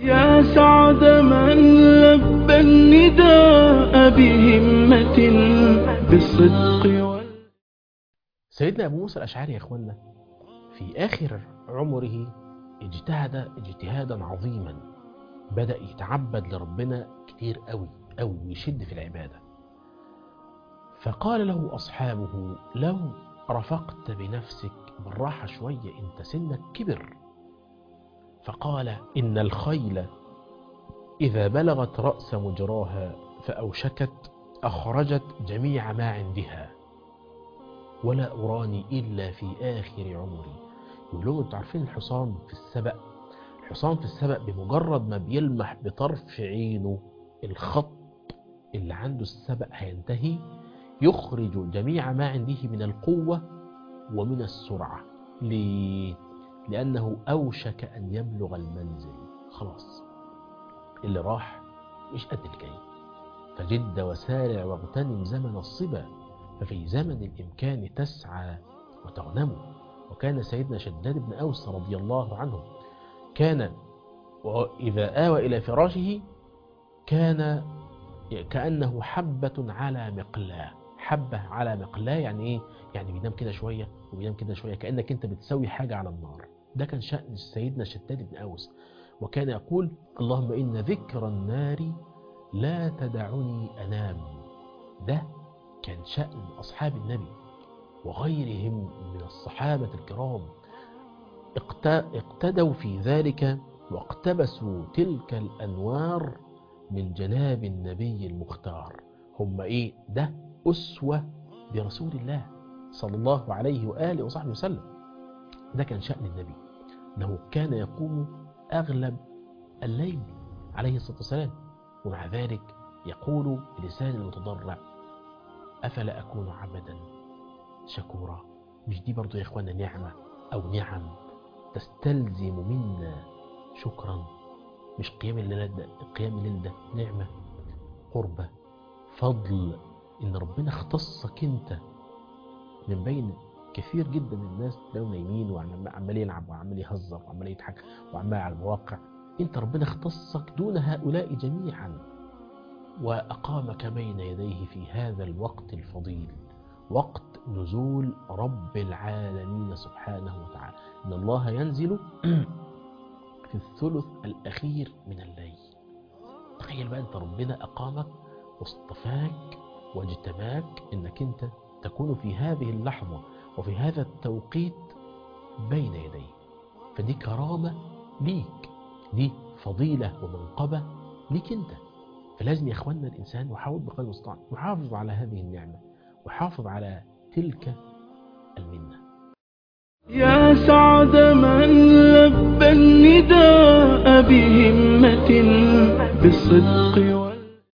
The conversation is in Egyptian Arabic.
يا سعد من لبى النداء بهمة بالصدق وال... سيدنا أبو موسى الأشعري يا إخوانا في آخر عمره اجتهد اجتهادا عظيما بدأ يتعبد لربنا كتير قوي قوي ويشد في العبادة فقال له أصحابه لو رفقت بنفسك بالراحة شوية انت سنك كبر فقال إن الخيل إذا بلغت رأس مجراها فأوشكت أخرجت جميع ما عندها ولا أراني إلا في آخر عمري يقول لهم انتوا عارفين الحصان في السبق الحصان في السبق بمجرد ما بيلمح بطرف عينه الخط اللي عنده السبق هينتهي يخرج جميع ما عنده من القوة ومن السرعة ليه؟ لأنه أوشك أن يبلغ المنزل خلاص اللي راح مش قد الجاي فجد وسارع واغتنم زمن الصبا ففي زمن الإمكان تسعى وتغنم وكان سيدنا شداد بن أوس رضي الله عنه كان إذا آوى إلى فراشه كان كأنه حبة على مقلاه حبة على مقلاه يعني إيه؟ يعني بينام كده شوية وبينام كده شوية كأنك أنت بتسوي حاجة على النار ده كان شأن سيدنا شداد بن أوس وكان يقول اللهم إن ذكر النار لا تدعني أنام ده كان شأن أصحاب النبي وغيرهم من الصحابة الكرام اقتدوا في ذلك واقتبسوا تلك الأنوار من جناب النبي المختار هم إيه ده أسوة برسول الله صلى الله عليه وآله وصحبه وسلم ده كان شأن النبي أنه كان يقوم أغلب الليل عليه الصلاة والسلام ومع ذلك يقول بلسان المتضرع أفلا أكون عبدا شكورا مش دي برضو يا إخوانا نعمة أو نعم تستلزم منا شكرا مش قيام الليل ده قيام الليل ده نعمة قربة فضل إن ربنا اختصك أنت من بين كثير جدا من الناس لو نايمين وعمال يلعب وعمال يهزر وعمال يضحك وعمال على المواقع انت ربنا اختصك دون هؤلاء جميعا وأقامك بين يديه في هذا الوقت الفضيل وقت نزول رب العالمين سبحانه وتعالى إن الله ينزل في الثلث الأخير من الليل تخيل بقى أنت ربنا أقامك واصطفاك واجتباك إنك أنت تكون في هذه اللحظة وفي هذا التوقيت بين يديه فدي كرامة ليك دي فضيلة ومنقبة ليك أنت فلازم يا إخواننا الإنسان يحاول بقدر المستطاع يحافظ على هذه النعمة ويحافظ على تلك المنة يا سعد من لبى النداء بهمة بالصدق